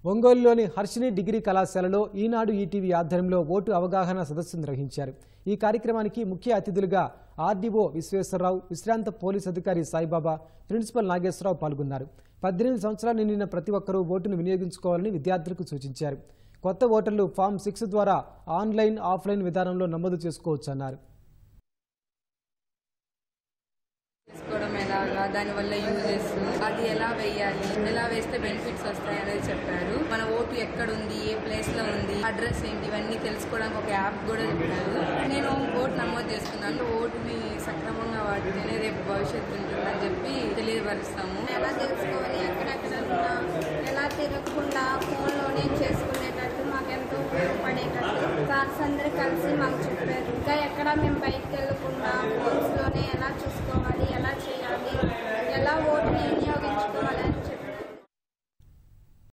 ఒంగోలులోని హర్షిని డిగ్రీ కళాశాలలో ఈనాడు ఈటీవీ ఆధ్వర్యంలో ఓటు అవగాహన సదస్సు నిర్వహించారు ఈ కార్యక్రమానికి ముఖ్య అతిథులుగా ఆర్డీఓ విశ్వేశ్వరరావు విశ్రాంత పోలీస్ అధికారి సాయిబాబా ప్రిన్సిపల్ నాగేశ్వరరావు పాల్గొన్నారు పద్దెనిమిది సంవత్సరాలు నిండిన ప్రతి ఒక్కరూ ఓటును వినియోగించుకోవాలని విద్యార్థులకు సూచించారు కొత్త ఓటర్లు ఫామ్ సిక్స్ ద్వారా ఆన్లైన్ ఆఫ్లైన్ విధానంలో నమోదు చేసుకోవచ్చన్నారు చేసుకోవడం ఎలాగా దానివల్ల యూజెస్ అది ఎలా వేయాలి ఎలా వేస్తే బెనిఫిట్స్ వస్తాయి అనేది చెప్పారు మన ఓటు ఎక్కడ ఉంది ఏ ప్లేస్ లో ఉంది అడ్రస్ ఏంటి ఇవన్నీ తెలుసుకోవడానికి ఒక యాప్ కూడా చెప్పారు నేను ఓటు నమోదు చేసుకున్నాను ఓటుని సక్రమంగా వాడితేనే రేపు భవిష్యత్తు ఉంటుందని చెప్పి తెలియపరుస్తాము ఎలా తెలుసుకోవాలి ఎక్కడెక్కడ ఉన్నా ఎలా తిరగకుండా ఫోన్లోనే చేసుకునేటట్టు మాకెంతో ఉపయోగపడేటట్టు సార్స్ అందరూ కలిసి మాకు చెప్పారు ఇంకా ఎక్కడ మేము బయటకు వెళ్ళకుండా ఫోన్స్లోనే ఎలా చూసుకోవాలి ఎలా చేయాలి